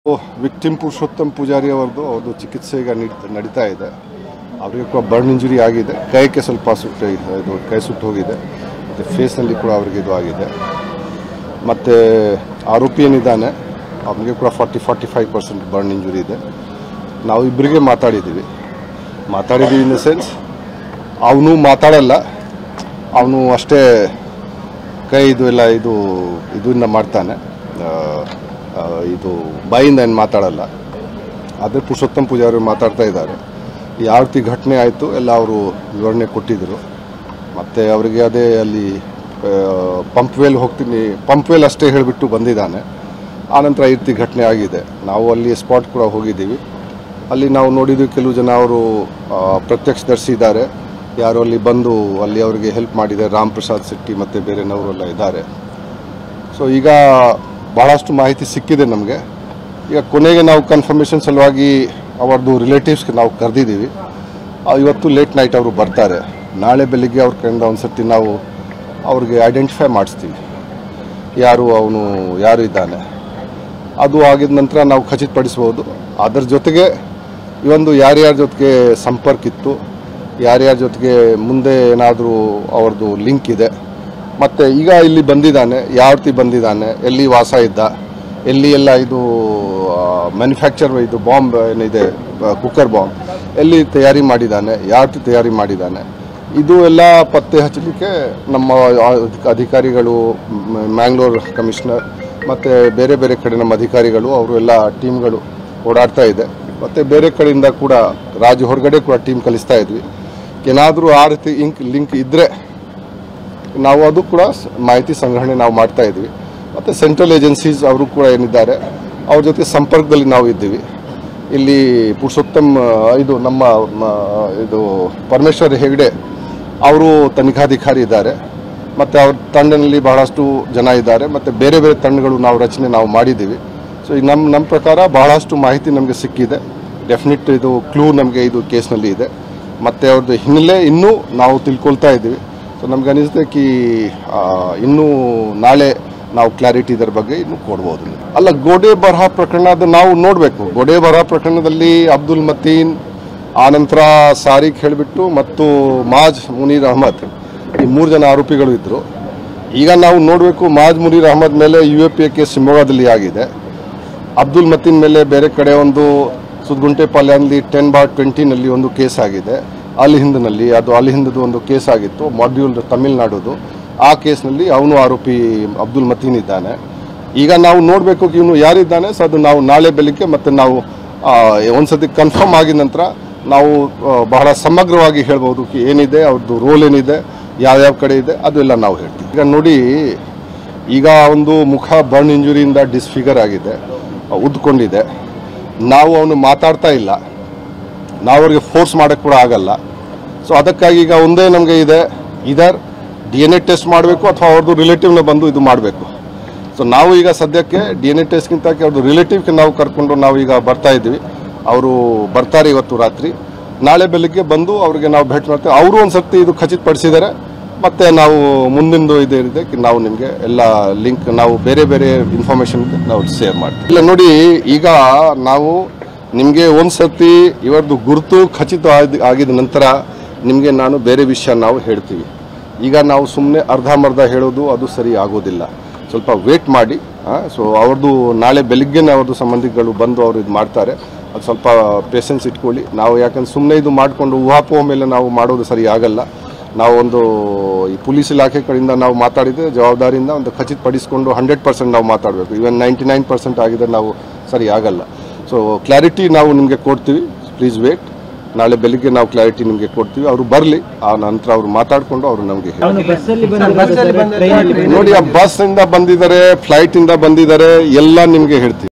victim Purushottam Poojary ಅವರದು ಅವ್ರದ್ದು ಚಿಕಿತ್ಸೆ ಈಗ ನಡೀತಾ ನಡೀತಾ ಇದೆ ಅವರಿಗೆ ಕೂಡ ಬರ್ನ್ ಇಂಜುರಿ ಆಗಿದೆ ಕೈಗೆ ಸ್ವಲ್ಪ ಸುಟ್ಟು ಇದು ಕೈ ಸುಟ್ಟು ಹೋಗಿದೆ ಮತ್ತು ಫೇಸ್ನಲ್ಲಿ ಕೂಡ ಅವರಿಗೆ ಇದು ಆಗಿದೆ ಮತ್ತು ಆರೋಪಿ ಏನಿದ್ದಾನೆ ಅವನಿಗೆ ಕೂಡ forty forty five percent burn injury ಇದೆ ನಾವು ಇಬ್ಬರಿಗೆ ಮಾತಾಡಿದ್ದೀವಿ ಮಾತಾಡಿದ್ದೀವಿ ಇನ್ ದ ಸೆನ್ಸ್ ಅವನು ಮಾತಾಡಲ್ಲ ಅವನು ಅಷ್ಟೇ ಕೈ ಇದು ಎಲ್ಲ ಇದು ಇದನ್ನ ಮಾಡ್ತಾನೆ ಆ, ಆ, ಇದು ಬಾಯಿಂದ ಏನು ಮಾತಾಡಲ್ಲ ಅದೇ ಪುರುಷೋತ್ತಮ್ ಪೂಜಾರಿ ಮಾತಾಡ್ತಾ ಇದ್ದಾರೆ ಯಾವ ರೀತಿ ಘಟನೆ ಆಯಿತು ಎಲ್ಲ ಅವರು ವಿವರಣೆ ಕೊಟ್ಟಿದ್ದರು ಮತ್ತು ಅವರಿಗೆ ಅದೇ ಅಲ್ಲಿ ಪಂಪ್ ವೇಲ್ ಹೋಗ್ತೀನಿ ಪಂಪ್ ವೇಲ್ ಅಷ್ಟೇ ಹೇಳಿಬಿಟ್ಟು ಬಂದಿದ್ದಾನೆ ಆನಂತರ ಈ ರೀತಿ ಘಟನೆ ಆಗಿದೆ ನಾವು ಅಲ್ಲಿ ಸ್ಪಾಟ್ ಕೂಡ ಹೋಗಿದ್ದೀವಿ ಅಲ್ಲಿ ನಾವು ನೋಡಿದ್ವಿ ಕೆಲವು ಜನ ಅವರು ಆ, ಪ್ರತ್ಯಕ್ಷದರ್ಶಿ ಇದ್ದಾರೆ ಯಾರು ಅಲ್ಲಿ ಬಂದು ಅಲ್ಲಿ ಅವರಿಗೆ ಹೆಲ್ಪ್ ಮಾಡಿದ್ದಾರೆ ರಾಮ್ ಪ್ರಸಾದ್ ಶೆಟ್ಟಿ ಮತ್ತು ಬೇರೆನವರೆಲ್ಲ ಇದ್ದಾರೆ ಸೊ ಈಗ ಬಹಳಷ್ಟು ಮಾಹಿತಿ ಸಿಕ್ಕಿದೆ ನಮಗೆ ಈಗ ಕೊನೆಗೆ ನಾವು ಕನ್ಫರ್ಮೇಷನ್ ಸಲುವಾಗಿ ಅವರದ್ದು ರಿಲೇಟಿವ್ಸ್ಗೆ ನಾವು ಕರೆದಿದ್ದೀವಿ ಇವತ್ತು ಲೇಟ್ ನೈಟ್ ಅವರು ಬರ್ತಾರೆ ನಾಳೆ ಬೆಳಿಗ್ಗೆ ಅವ್ರ ಕಡೆಯಿಂದ ಒಂದು ಸರ್ತಿ ನಾವು ಅವ್ರಿಗೆ ಐಡೆಂಟಿಫೈ ಮಾಡಿಸ್ತೀವಿ ಯಾರು ಅವನು ಯಾರು ಇದ್ದಾನೆ ಅದು ಆಗಿದ ನಂತರ ನಾವು ಖಚಿತಪಡಿಸ್ಬೋದು ಅದರ ಜೊತೆಗೆ ಈ ಒಂದು ಯಾರ್ಯಾರ ಜೊತೆಗೆ ಸಂಪರ್ಕ ಇತ್ತು ಯಾರ್ಯಾರ ಜೊತೆಗೆ ಮುಂದೆ ಏನಾದರೂ ಅವ್ರದ್ದು ಲಿಂಕ್ ಇದೆ ಮತ್ತು ಈಗ ಇಲ್ಲಿ ಬಂದಿದ್ದಾನೆ ಯಾವ ರೀತಿ ಬಂದಿದ್ದಾನೆ ಎಲ್ಲಿ ವಾಸ ಇದ್ದ ಎಲ್ಲಿ ಎಲ್ಲ ಇದು ಮ್ಯಾನುಫ್ಯಾಕ್ಚರ್ ಇದು ಬಾಂಬ್ ಏನಿದೆ ಕುಕ್ಕರ್ ಬಾಂಬ್ ಎಲ್ಲಿ ತಯಾರಿ ಮಾಡಿದ್ದಾನೆ ಯಾವ ರೀತಿ ತಯಾರಿ ಮಾಡಿದ್ದಾನೆ ಇದು ಎಲ್ಲ ಪತ್ತೆ ಹಚ್ಚಲಿಕ್ಕೆ ನಮ್ಮ ಆ- ಅಧಿಕಾರಿಗಳು ಮ್- ಮ್ಯಾಂಗ್ಳೂರ್ ಕಮಿಷನರ್ ಮತ್ತು ಬೇರೆ ಬೇರೆ ಕಡೆ ನಮ್ಮ ಅಧಿಕಾರಿಗಳು ಅವರು ಎಲ್ಲ ಟೀಮ್ಗಳು ಓಡಾಡ್ತಾ ಇದೆ ಮತ್ತು ಬೇರೆ ಕಡೆಯಿಂದ ಕೂಡ ರಾಜ್ಯ ಹೊರಗಡೆ ಕೂಡ ಟೀಮ್ ಕಲಿಸ್ತಾ ಇದ್ವಿ ಏನಾದರೂ ಆ ರೀತಿ ಇಂಕ್ ಲಿಂಕ್ ಇದ್ದರೆ ನಾವು ಅದು ಕೂಡ ಸ- ಮಾಹಿತಿ ಸಂಗ್ರಹಣೆ ನಾವು ಮಾಡ್ತಾ ಇದ್ವಿ ಮತ್ತು ಸೆಂಟ್ರಲ್ ಏಜೆನ್ಸೀಸ್ ಅವರು ಕೂಡ ಏನಿದ್ದಾರೆ ಅವ್ರ ಜೊತೆ ಸಂಪರ್ಕದಲ್ಲಿ ನಾವು ಇದ್ದೀವಿ ಇಲ್ಲಿ ಪುರುಷೋತ್ತಮ್ ಆ, ಇದು ನಮ್ಮ ಮ- ಇದು ಪರಮೇಶ್ವರ್ ಹೆಗ್ಡೆ ಅವರು ತನಿಖಾಧಿಕಾರಿ ಇದ್ದಾರೆ ಮತ್ತು ಅವ್ರ ತಂಡದಲ್ಲಿ ಬಹಳಷ್ಟು ಜನ ಇದ್ದಾರೆ ಮತ್ತು ಬೇರೆ ಬೇರೆ ತಂಡಗಳು ನಾವು ರಚನೆ ನಾವು ಮಾಡಿದ್ದೀವಿ ಸೊ ಈಗ ನಮ್ಮ ನಮ್ಮ ಪ್ರಕಾರ ಬಹಳಷ್ಟು ಮಾಹಿತಿ ನಮಗೆ ಸಿಕ್ಕಿದೆ ಡೆಫಿನೆಟ್ ಇದು ಕ್ಲೂ ನಮಗೆ ಇದು ಕೇಸ್ನಲ್ಲಿ ಇದೆ ಮತ್ತು ಅವ್ರದ್ದು ಹಿನ್ನೆಲೆ ಇನ್ನೂ ನಾವು ತಿಳ್ಕೊಳ್ತಾ ಇದ್ದೀವಿ ಸೊ ನಮ್ಗೆ ಅನಿಸುತ್ತೆ ಕಿ ಆ, ಇನ್ನೂ ನಾಳೆ ನಾವು ಕ್ಲಾರಿಟಿ ಇದರ ಬಗ್ಗೆ ಇನ್ನು ಕೊಡ್ಬೋದು ಅಲ್ಲ ಗೋಡೆ ಬರಹ ಪ್ರಕರಣ ಅದು ನಾವು ನೋಡಬೇಕು ಗೋಡೆ ಬರಹ ಪ್ರಕರಣದಲ್ಲಿ ಅಬ್ದುಲ್ ಮತೀನ್ ಆನಂತರ ಸಾರಿಕ್ ಹೇಳಿಬಿಟ್ಟು ಮತ್ತು ಮಾಜ್ ಮುನೀರ್ ಅಹಮದ್ ಈ ಮೂರು ಜನ ಆರೋಪಿಗಳು ಇದ್ದರು ಈಗ ನಾವು ನೋಡಬೇಕು ಮಾಜ್ ಮುನೀರ್ ಅಹಮದ್ ಮೇಲೆ U A P A case ಶಿವಮೊಗ್ಗದಲ್ಲಿ ಆಗಿದೆ ಅಬ್ದುಲ್ ಮತೀನ್ ಮೇಲೆ ಬೇರೆ ಕಡೆ ಒಂದು ಸುದ್ಗುಂಟೆಪಾಳ್ಯದಲ್ಲಿ ಟೆನ್ ಬಾರ್ ಟ್ವೆಂಟಿನಲ್ಲಿ ಒಂದು ಕೇಸ್ ಆಗಿದೆ ಅಲಿಹಿಂದ್ನಲ್ಲಿ ಅದು ಅಲಿಹಿಂದದು ಒಂದು ಕೇಸ್ ಆಗಿತ್ತು ಮಾಡ್ಯೂಲ್ ತಮಿಳ್ನಾಡುದು ಆ ಕೇಸ್ನಲ್ಲಿ ಅವನು ಆರೋಪಿ ಅಬ್ದುಲ್ ಮತೀನ್ ಇದ್ದಾನೆ ಈಗ ನಾವು ನೋಡಬೇಕು ಇವನು ಯಾರಿದ್ದಾನೆ ಸೊ ಅದು ನಾವು ನಾಳೆ ಬೆಳಿಗ್ಗೆ ಮತ್ತು ನಾವು ಆ, ಒಂದ್ಸತಿ ಕನ್ಫರ್ಮ್ ಆಗಿದ ನಂತರ ನಾವು ಆ, ಬಹಳ ಸಮಗ್ರವಾಗಿ ಹೇಳ್ಬೋದು ಕಿ ಏನಿದೆ ಅವ್ರದ್ದು ರೋಲ್ ಏನಿದೆ ಯಾವ್ಯಾವ ಕಡೆ ಇದೆ ಅದೆಲ್ಲ ನಾವು ಹೇಳ್ತೀವಿ ಈಗ ನೋಡಿ ಈಗ ಒಂದು ಮುಖ ಬರ್ನ್ ಇಂಜುರಿಯಿಂದ ಡಿಸ್ಫಿಗರ್ ಆಗಿದೆ ಉದ್ಕೊಂಡಿದೆ ನಾವು ಅವನು ಮಾತಾಡ್ತಾ ಇಲ್ಲ ನಾವು ಅವ್ರಿಗೆ ಫೋರ್ಸ್ ಮಾಡೋಕ್ಕೆ ಕೂಡ ಆಗಲ್ಲ ಸೊ ಅದಕ್ಕಾಗಿ ಈಗ ಒಂದೇ ನಮಗೆ ಇದೆ ಇದರ್ ಡಿ ಎನ್ ಎ ಟೆಸ್ಟ್ ಮಾಡಬೇಕು ಅಥವಾ ಅವ್ರದ್ದು ರಿಲೇಟಿವ್ನ ಬಂದು ಇದು ಮಾಡಬೇಕು ಸೊ ನಾವು ಈಗ ಸದ್ಯಕ್ಕೆ ಡಿ ಎನ್ ಎ ಟೆಸ್ಟ್ಗಿಂತ ಅವ್ರದ್ದು ರಿಲೇಟಿವ್ಗೆ ನಾವು ಕರ್ಕೊಂಡು ನಾವು ಈಗ ಬರ್ತಾ ಇದ್ದೀವಿ ಅವರು ಬರ್ತಾರೆ ಇವತ್ತು ರಾತ್ರಿ ನಾಳೆ ಬೆಳಿಗ್ಗೆ ಬಂದು ಅವ್ರಿಗೆ ನಾವು ಭೇಟಿ ಮಾಡ್ತೇವೆ ಅವರು ಒಂದು ಸರ್ತಿ ಇದು ಖಚಿತಪಡಿಸಿದ್ದಾರೆ ಮತ್ತೆ ನಾವು ಮುಂದಿಂದು ಇದು ಇದೆ ನಾವು ನಿಮಗೆ ಎಲ್ಲ ಲಿಂಕ್ ನಾವು ಬೇರೆ ಬೇರೆ ಇನ್ಫಾರ್ಮೇಷನ್ ನಾವು ಶೇರ್ ಮಾಡ್ತೀವಿ ಇಲ್ಲ ನೋಡಿ ಈಗ ನಾವು ನಿಮಗೆ ಒಂದು ಸರ್ತಿ ಇವರದ್ದು ಗುರುತು ಖಚಿತ ಆದ- ಆಗಿದ ನಂತರ ನಿಮಗೆ ನಾನು ಬೇರೆ ವಿಷಯ ನಾವು ಹೇಳ್ತೀವಿ ಈಗ ನಾವು ಸುಮ್ಮನೆ ಅರ್ಧಂಬರ್ಧ ಹೇಳೋದು ಅದು ಸರಿ ಆಗೋದಿಲ್ಲ ಸ್ವಲ್ಪ ವೇಟ್ ಮಾಡಿ ಸೊ ಅವ್ರದ್ದು ನಾಳೆ ಬೆಳಿಗ್ಗೆನೇ ಅವ್ರದ್ದು ಸಂಬಂಧಿಗಳು ಬಂದು ಅವರು ಇದು ಮಾಡ್ತಾರೆ ಅದು ಸ್ವಲ್ಪ ಪೇಷನ್ಸ್ ಇಟ್ಕೊಳ್ಳಿ ನಾವು ಯಾಕಂದ್ರೆ ಸುಮ್ಮನೆ ಇದು ಮಾಡಿಕೊಂಡು ಊಹಾಪೋಹ ಮೇಲೆ ನಾವು ಮಾಡೋದು ಸರಿ ಆಗಲ್ಲ ನಾವು ಒಂದು ಈ ಪೊಲೀಸ್ ಇಲಾಖೆ ಕಡೆಯಿಂದ ನಾವು ಮಾತಾಡಿದ್ರೆ ಜವಾಬ್ದಾರಿಯಿಂದ ಒಂದು ಖಚಿತಪಡಿಸಿಕೊಂಡು ಹಂಡ್ರೆಡ್ ಪರ್ಸೆಂಟ್ ನಾವು ಮಾತಾಡಬೇಕು ಇವನ್ ನೈಂಟಿ ನೈನ್ ಪರ್ಸೆಂಟ್ ಆಗಿದೆ ನಾವು ಸರಿ ಆಗಲ್ಲ ಸೊ ಕ್ಲಾರಿಟಿ ನಾವು ನಿಮಗೆ ಕೊಡ್ತೀವಿ ಪ್ಲೀಸ್ ವೇಟ್ ನಾಳೆ ಬೆಳಿಗ್ಗೆ ನಾವು ಕ್ಲಾರಿಟಿ ನಿಮಗೆ ಕೊಡ್ತೀವಿ ಅವರು ಬರಲಿ ಆ ನಂತರ ಅವರು ಮಾತಾಡಿಕೊಂಡು ಅವರು ನಮಗೆ ಹೇಳಿ ಅವನು ಬಸ್ಸಲ್ಲಿ ಬಂದಿರೋದು ಟ್ರೈನಲ್ಲಿ ನೋಡಿ ಆ ಬಸ್ ಇಂದ ಬಂದಿದ್ದಾರೆ ಫ್ಲೈಟ್ ಇಂದ ಬಂದಿದ್ದಾರೆ ಎಲ್ಲ ನಿಮಗೆ ಹೇಳ್ತೀವಿ